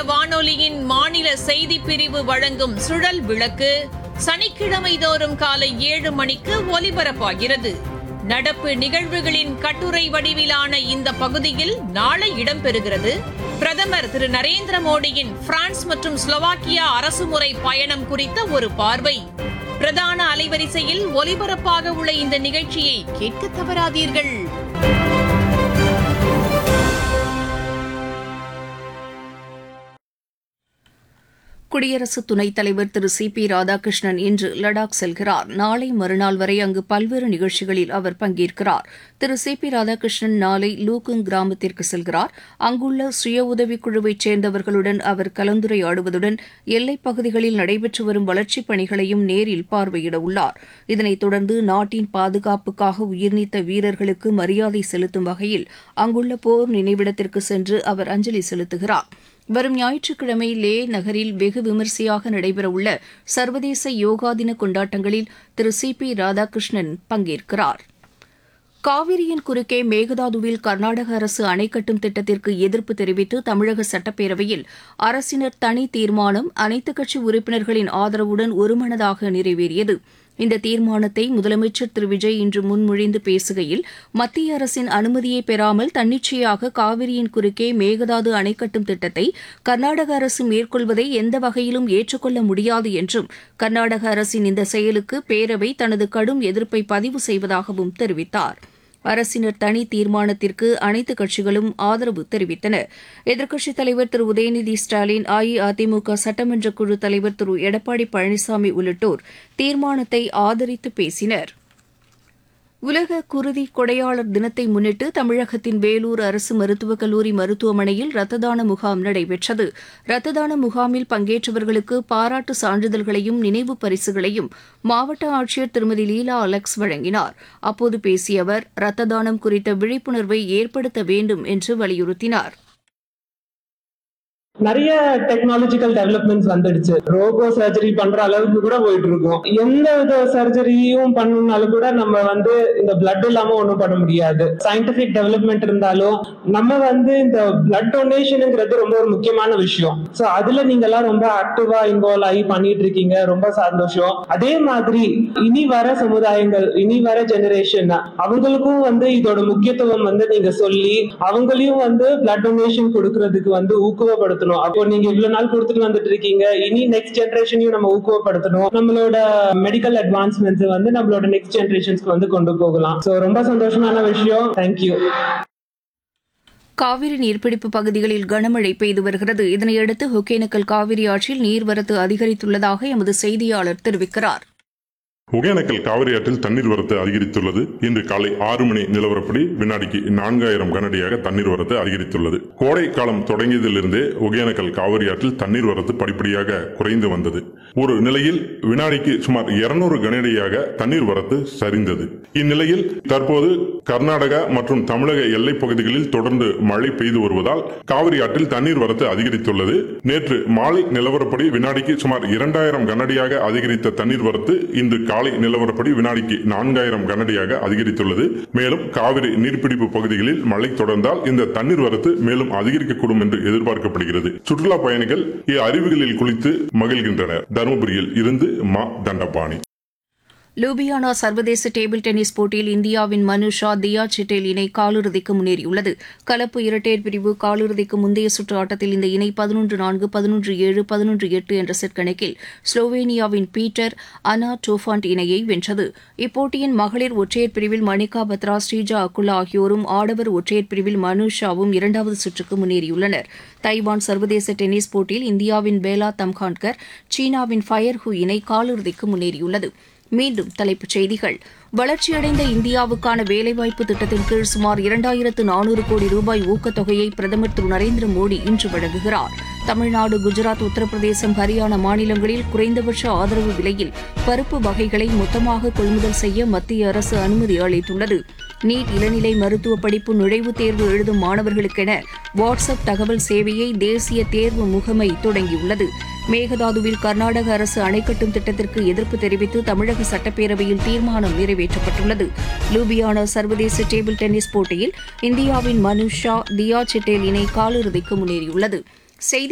வானொலியின் மாநில செய்திப் பிரிவு வழங்கும் சுழல் விளக்கு சனிக்கிழமை தோறும் காலை ஏழு மணிக்கு ஒலிபரப்பாகிறது நடப்பு நிகழ்வுகளின் கட்டுரை வடிவிலான இந்த பகுதியில் நாளை இடம்பெறுகிறது பிரதமர் திரு நரேந்திர மோடியின் பிரான்ஸ் மற்றும் ஸ்லோவாக்கியா அரசுமுறை பயணம் குறித்த ஒரு பார்வை பிரதான அலைவரிசையில் ஒலிபரப்பாக உள்ள இந்த நிகழ்ச்சியை கேட்க தவறாதீர்கள் குடியரசு துணைத் தலைவர் திரு சி பி ராதாகிருஷ்ணன் இன்று லடாக் செல்கிறார் நாளை மறுநாள் வரை அங்கு பல்வேறு நிகழ்ச்சிகளில் அவர் பங்கேற்கிறார் திரு சி பி ராதாகிருஷ்ணன் நாளை லூகுங் கிராமத்திற்கு செல்கிறார் அங்குள்ள சுய உதவிக் குழுவைச் சேர்ந்தவர்களுடன் அவர் கலந்துரையாடுவதுடன் எல்லைப் பகுதிகளில் நடைபெற்று வரும் வளர்ச்சிப் பணிகளையும் நேரில் பார்வையிட உள்ளார் இதனைத் தொடர்ந்து நாட்டின் பாதுகாப்புக்காக உயிர்நீத்த வீரர்களுக்கு மரியாதை செலுத்தும் வகையில் அங்குள்ள போர் நினைவிடத்திற்கு சென்று அவர் அஞ்சலி செலுத்துகிறார் வரும் ஞாயிற்றுக்கிழமை லே நகரில் வெகு விமரிசையாக நடைபெறவுள்ள சர்வதேச யோகா தின கொண்டாட்டங்களில் திரு சி பி ராதாகிருஷ்ணன் பங்கேற்கிறார் காவிரியின் குறுக்கே மேகதாதுவில் கர்நாடக அரசு அணை கட்டும் திட்டத்திற்கு எதிர்ப்பு தெரிவித்து தமிழக சட்டப்பேரவையில் அரசினர் தனி தீர்மானம் அனைத்துக் கட்சி உறுப்பினர்களின் ஆதரவுடன் ஒருமனதாக நிறைவேறியது இந்த தீர்மானத்தை முதலமைச்சர் திரு விஜய் இன்று முன்மொழிந்து பேசுகையில் மத்திய அரசின் அனுமதியை பெறாமல் தன்னிச்சையாக காவிரியின் குறுக்கே மேகதாது அணை கட்டும் திட்டத்தை கர்நாடக அரசு மேற்கொள்வதை எந்த வகையிலும் ஏற்றுக்கொள்ள முடியாது என்றும் கர்நாடக அரசின் இந்த செயலுக்கு பேரவை தனது கடும் எதிர்ப்பை பதிவு செய்வதாகவும் தெரிவித்தார் அரசினர் தனி தீர்மானத்திற்கு அனைத்து கட்சிகளும் ஆதரவு தெரிவித்தன எதிர்க்கட்சித் தலைவர் திரு உதயநிதி ஸ்டாலின் அஇஅதிமுக சட்டமன்ற குழு தலைவர் திரு எடப்பாடி பழனிசாமி உள்ளிட்டோர் தீர்மானத்தை ஆதரித்து பேசினர் உலக குருதி கொடையாளர் தினத்தை முன்னிட்டு தமிழகத்தின் வேலூர் அரசு மருத்துவக் கல்லூரி மருத்துவமனையில் ரத்த தான முகாம் நடைபெற்றது ரத்த தான முகாமில் பங்கேற்றவர்களுக்கு பாராட்டு சான்றிதழ்களையும் நினைவு பரிசுகளையும் மாவட்ட ஆட்சியர் திருமதி லீலா அலெக்ஸ் வழங்கினார் அப்போது பேசிய அவர் ரத்த தானம் குறித்த விழிப்புணர்வை ஏற்படுத்த வேண்டும் என்று வலியுறுத்தினார் நிறைய டெக்னாலஜிக்கல் டெவலப்மெண்ட்ஸ் வந்துடுச்சு ரோபோ சர்ஜரி பண்ற அளவுக்கு கூட போயிட்டு இருக்கோம் எந்த வித சர்ஜரியும் பண்ணணும்னாலும் கூட நம்ம வந்து இந்த பிளட் இல்லாம ஒண்ணும் பண்ண முடியாது சயின்டிபிக் டெவலப்மெண்ட் இருந்தாலும் நம்ம வந்து இந்த பிளட் டொனேஷனுங்கிறது ரொம்ப ஒரு முக்கியமான விஷயம் சோ அதுல நீங்க எல்லாம் ரொம்ப ஆக்டிவா இன்வால்வ் ஆகி பண்ணிட்டு இருக்கீங்க ரொம்ப சந்தோஷம் அதே மாதிரி இனி வர சமுதாயங்கள் இனி வர ஜெனரேஷன் அவங்களுக்கும் வந்து இதோட முக்கியத்துவம் வந்து நீங்க சொல்லி அவங்களையும் வந்து பிளட் டொனேஷன் கொடுக்கறதுக்கு வந்து ஊக்குவப்படுத்தணும் அப்போ நீங்க இவ்வளவு நாள் கொடுத்துட்டு வந்துட்டு இருக்கீங்க இனி நெக்ஸ்ட் ஜெனரேஷனையும் நம்ம ஊக்குவப்படுத்தணும் நம்மளோட மெடிக்கல் அட்வான்ஸ்மெண்ட்ஸ் வந்து நம்மளோட நெக்ஸ்ட் ஜெனரேஷன்ஸ்க்கு வந்து கொண்டு போகலாம் சோ ரொம்ப சந்தோஷமான விஷயம் தேங்க்யூ காவிரி நீர்பிடிப்பு பகுதிகளில் கனமழை பெய்து வருகிறது இதனையடுத்து ஒகேனக்கல் காவிரி ஆற்றில் நீர்வரத்து அதிகரித்துள்ளதாக எமது செய்தியாளர் தெரிவிக்கிறார் ஒகேனக்கல் காவிரி ஆற்றில் தண்ணீர் வரத்து அதிகரித்துள்ளது இன்று காலை ஆறு மணி நிலவரப்படி வினாடிக்கு நான்காயிரம் கனஅடியாக தண்ணீர் வரத்து அதிகரித்துள்ளது கோடை காலம் தொடங்கியதிலிருந்தே ஒகேனக்கல் காவிரி ஆற்றில் தண்ணீர் வரத்து படிப்படியாக குறைந்து வந்தது ஒரு நிலையில் வினாடிக்கு சுமார் இருநூறு கனஅடியாக தண்ணீர் வரத்து சரிந்தது இந்நிலையில் தற்போது கர்நாடகா மற்றும் தமிழக எல்லைப் பகுதிகளில் தொடர்ந்து மழை பெய்து வருவதால் காவிரி ஆற்றில் தண்ணீர் வரத்து அதிகரித்துள்ளது நேற்று மாலை நிலவரப்படி வினாடிக்கு சுமார் இரண்டாயிரம் கனஅடியாக அதிகரித்த தண்ணீர் வரத்து இன்று காலை நிலவரப்படி வினாடிக்கு நான்காயிரம் கனஅடியாக அதிகரித்துள்ளது மேலும் காவிரி நீர்பிடிப்பு பகுதிகளில் மழை தொடர்ந்தால் இந்த தண்ணீர் வரத்து மேலும் அதிகரிக்கக்கூடும் என்று எதிர்பார்க்கப்படுகிறது சுற்றுலா பயணிகள் அருவிகளில் குளித்து மகிழ்கின்றனர் தருமபுரியில் இருந்து மா தண்டபாணி லூபியானா சர்வதேச டேபிள் டென்னிஸ் போட்டியில் இந்தியாவின் மனுஷா தியா சிட்டேல் இணை காலிறுதிக்கு முன்னேறியுள்ளது கலப்பு இரட்டையர் பிரிவு காலிறுதிக்கு முந்தைய சுற்று ஆட்டத்தில் இந்த இணை பதினொன்று நான்கு பதினொன்று ஏழு பதினொன்று எட்டு என்ற செட் கணக்கில் ஸ்லோவேனியாவின் பீட்டர் அனா டோஃபாண்ட் இணையை வென்றது இப்போட்டியின் மகளிர் ஒற்றையர் பிரிவில் மணிகா பத்ரா ஸ்ரீஜா அக்குலா ஆகியோரும் ஆடவர் ஒற்றையர் பிரிவில் மனுஷாவும் இரண்டாவது சுற்றுக்கு முன்னேறியுள்ளனர் தைவான் சர்வதேச டென்னிஸ் போட்டியில் இந்தியாவின் பேலா தம்கான்கர் சீனாவின் ஃபயர் ஹூ இணை காலிறுதிக்கு முன்னேறியுள்ளது மீண்டும் தலைப்புச் செய்திகள் வளர்ச்சியடைந்த இந்தியாவுக்கான வேலைவாய்ப்பு திட்டத்தின் கீழ் சுமார் இரண்டாயிரத்து நானூறு கோடி ரூபாய் ஊக்கத்தொகையை பிரதமர் திரு நரேந்திர மோடி இன்று வழங்குகிறார் தமிழ்நாடு குஜராத் உத்தரப்பிரதேசம் ஹரியானா மாநிலங்களில் குறைந்தபட்ச ஆதரவு விலையில் பருப்பு வகைகளை மொத்தமாக கொள்முதல் செய்ய மத்திய அரசு அனுமதி அளித்துள்ளது நீட் இளநிலை மருத்துவ படிப்பு நுழைவுத் தேர்வு எழுதும் மாணவர்களுக்கென வாட்ஸ்அப் தகவல் சேவையை தேசிய தேர்வு முகமை தொடங்கியுள்ளது மேகதாதுவில் கர்நாடக அரசு அணை கட்டும் திட்டத்திற்கு எதிர்ப்பு தெரிவித்து தமிழக சட்டப்பேரவையில் தீர்மானம் நிறைவேற்றப்பட்டுள்ளது லூபியானா சர்வதேச டேபிள் டென்னிஸ் போட்டியில் இந்தியாவின் மனுஷா தியா சிட்டேல் இணை காலிறுதிக்கு முன்னேறியுள்ளது செய்தி